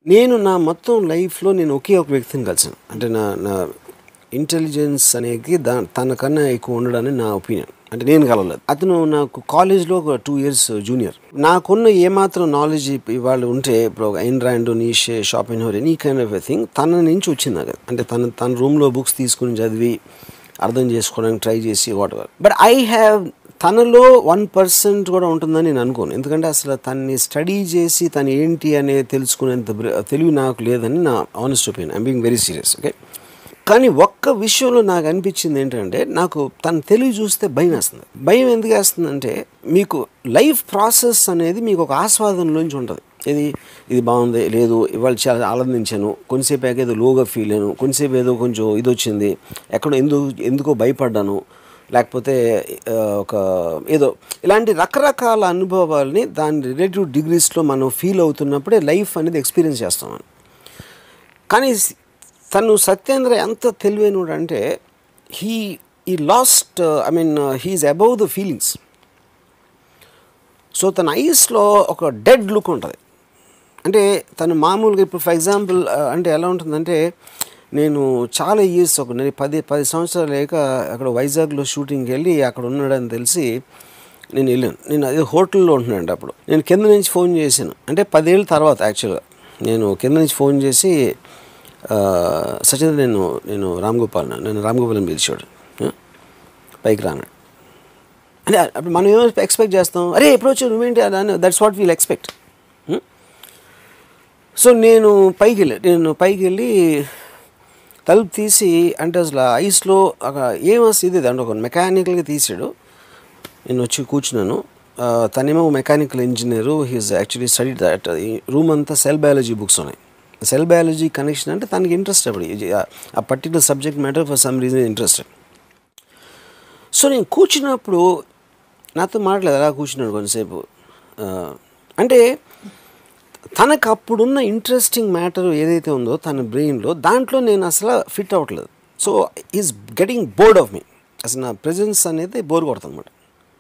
నేను నా మొత్తం లైఫ్లో నేను ఒకే ఒక వ్యక్తిని కలిసాను అంటే నా నా ఇంటెలిజెన్స్ అనేది దా తనకన్నా ఎక్కువ ఉండడని నా ఒపీనియన్ అంటే నేను కలవలేదు అతను నాకు కాలేజ్లో ఒక టూ ఇయర్స్ జూనియర్ నాకున్న ఏమాత్రం నాలెడ్జ్ ఇవాళ ఉంటే ఇప్పుడు ఒక Ayn Rand Nietzsche Schopenhauer any kind of a thing తన నుంచి వచ్చింది నాకు అంటే తన తన రూమ్లో బుక్స్ తీసుకుని చదివి అర్థం చేసుకోవడానికి ట్రై చేసి whatever but I have తనలో వన్ పర్సెంట్ కూడా ఉంటుందని నేను అనుకోను ఎందుకంటే అసలు తన్ని స్టడీ చేసి తను ఏంటి అనేది తెలుసుకునేంత బ్ర- తెలివి నాకు లేదని నా honest opinion I'm being very serious okay కానీ ఒక్క విషయంలో నాకు అనిపించింది ఏంటంటే నాకు తన తెలివి చూస్తే భయం వేస్తుంది భయం ఎందుకు వేస్తుందంటే మీకు లైఫ్ ప్రాసెస్ అనేది మీకు ఒక ఆస్వాదనలోంచి ఉంటుంది ఇది ఇది బాగుంది లేదు ఇవాళ చాలా ఆనందించాను కొంచెంసేపు అయ్యాక ఏదో లోగా ఫీల్ అయ్యాను కొంచెంసేపు ఏదో కొంచెం ఇది వచ్చింది ఎక్కడో ఎందుకు ఎందుకో భయపడ్డాను లేకపోతే ఆ, ఒక ఏదో ఇలాంటి రకరకాల అనుభవాల్ని దాని రిలేటివ్ డిగ్రీస్లో మనం ఫీల్ అవుతున్నప్పుడే లైఫ్ అనేది ఎక్స్పీరియన్స్ చేస్తాం మనం. కానీ స్- తను సత్యేంద్ర ఎంత తెలివైనడు అంటే హీ ఈ lost I mean he's above the feelings so తన ఐస్లో ఒక డెడ్ లుక్ ఉంటుంది అంటే తను మామూలుగా ఇప్పుడు ఫర్ ఎగ్జాంపుల్ అంటే ఎలా ఉంటుందంటే నేను చాలా ఇయర్స్ ఒక నేను పది పది సంవత్సరాలు లేక అక్కడ వైజాగ్లో షూటింగ్కి వెళ్ళి అక్కడ ఉన్నాడని తెలిసి నేను వెళ్ళాను నేను అదే హోటల్లో ఉంటున్నాను అప్పుడు నేను కింద నుంచి ఫోన్ చేశాను అంటే పదేళ్ళ తర్వాత యాక్చువల్గా నేను కింద నుంచి ఫోన్ చేసి ఆ, సచిన్ నేను నేను రామ్ గోపాల్ నేను రామ్ గోపాల్ని పిలిచాడు ఆ, పైకి రాను అంటే అప్పుడు మనం ఏమో ఎక్స్పెక్ట్ చేస్తాం అరే ఎప్పుడు వచ్చావు నువ్వేంటి అని that's what we'll expect so నేను పైకి వెళ్ళా నేను పైకి వెళ్ళి తలుపు తీసి అంటే అసలు ఐస్లో అక్కడ ఏం వస్తుంది ఇది అంటే ఒక మెకానికల్గా తీసాడు నేను వచ్చి కూర్చున్నాను ఆ, తనేమో mechanical engineer he's actually study that room అంతా సెల్ బయాలజీ బుక్స్ ఉన్నాయి సెల్ బయాలజీ కనెక్షన్ అంటే తనకి ఇంట్రెస్ట్ అప్పుడు ఇది, ఆ- ఆ particular subject matter for some reason interested so నేను కూర్చున్నప్పుడు నాతో మాట్లాడలేదు అలా కూర్చున్నాడు కొంతసేపు ఆ, అంటే తనకు అప్పుడున్న ఇంట్రెస్టింగ్ మ్యాటర్ ఏదైతే ఉందో తన బ్రెయిన్లో దాంట్లో నేను అసలు ఫిట్ అవ్వట్లేదు so is getting bored of me అసలు నా ప్రెజెన్స్ అనేది బోర్ కొడుతుంది అనమాట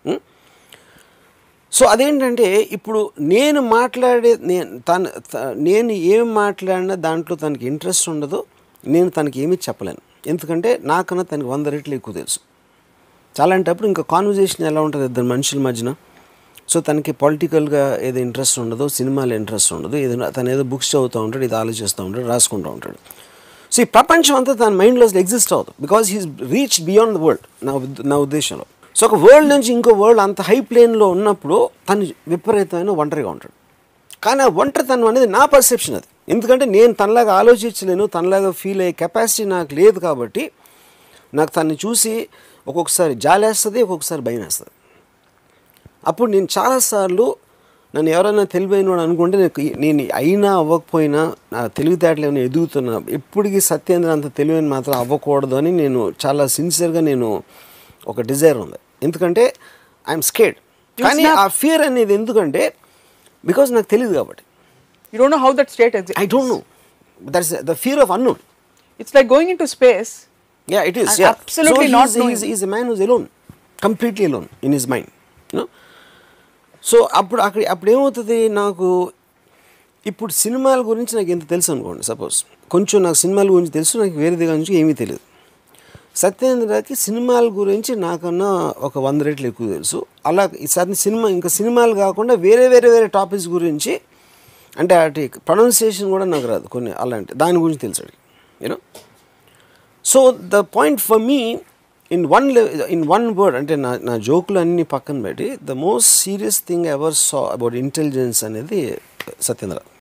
సో అదేంటంటే ఇప్పుడు నేను మాట్లాడే నేను తను త- నేను ఏం మాట్లాడినా దాంట్లో తనకి ఇంట్రెస్ట్ ఉండదు నేను తనకి ఏమీ చెప్పలేను ఎందుకంటే నాకన్నా తనకి వంద రెట్లు ఎక్కువ తెలుసు చాలా అంటప్పుడు ఇంకా కాన్వర్జేషన్ ఎలా ఉంటుంది ఇద్దరు మనుషుల మధ్యన సో తనకి పొలిటికల్గా ఏదో ఇంట్రెస్ట్ ఉండదు సినిమాలో ఇంట్రెస్ట్ ఉండదు ఏదైనా తను ఏదో బుక్స్ చదువుతూ ఉంటాడు ఇది ఆలోచిస్తూ ఉంటాడు రాసుకుంటూ ఉంటాడు సో ఈ ప్రపంచం అంతా తన మైండ్లో అసలు ఎగ్జిస్ట్ అవుతుంది because he's reach beyond the world నా ఉద్- నా ఉద్దేశంలో సో ఒక వరల్డ్ నుంచి ఇంకో వరల్డ్ అంత హై ప్లేన్లో ఉన్నప్పుడు తను విపరీతమైన ఒంటరిగా ఉంటాడు కానీ ఆ ఒంటరితనం అనేది నా పర్సెప్షన్ అది ఎందుకంటే నేను తనలాగా ఆలోచించలేను తనలాగా ఫీల్ అయ్యే కెపాసిటీ నాకు లేదు కాబట్టి నాకు తన్ని చూసి ఒక్కొక్కసారి జాలేస్తుంది ఒక్కొక్కసారి భయం వేస్తుంది అప్పుడు నేను చాలాసార్లు నన్ను ఎవరైనా తెలివైనవాడు అనుకుంటే నాకు నేను అయినా అవ్వకపోయినా నా తెలివితేటలు ఏమైనా ఎదుగుతున్నా ఎప్పటికీ సత్యేంద్ర అంత తెలివైన మాత్రం అవ్వకూడదు అని నేను చాలా సిన్సియర్గా నేను ఒక డిజైర్ ఉంది ఎందుకంటే ఐఎమ్ స్కేడ్ కానీ ఆ ఫియర్ అనేది ఎందుకంటే బికాజ్ నాకు తెలియదు కాబట్టి You don't know how that state exists. I don't know that's the fear of unknown It's like going into space. Yeah, it is. And yeah. absolutely so not he's, knowing. he's, he's a man who's alone, completely alone in his mind. You know? So అప్పుడు అక్కడ అప్పుడు ఏమవుతుంది నాకు ఇప్పుడు సినిమాల గురించి నాకు ఎంత తెలుసు అనుకోండి సపోజ్ కొంచెం నాకు సినిమాల గురించి తెలుసు నాకు వేరే దగ్గర నుంచి ఏమీ తెలియదు సత్యేంద్రకి సినిమాల గురించి నాకన్నా ఒక వంద రెట్లు ఎక్కువ తెలుసు అలా ఈసారి సినిమా ఇంకా సినిమాలు కాకుండా వేరే వేరే వేరే టాపిక్స్ గురించి అంటే అటు ప్రొనౌన్సియేషన్ కూడా నాకు రాదు కొన్ని అలాంటి దాని గురించి తెలుసు you know so the point for me in one in one word అంటే నా నా జోకులు అన్ని పక్కన పెట్టి the most serious thing ever saw about intelligence అనేది సత్యేంద్ర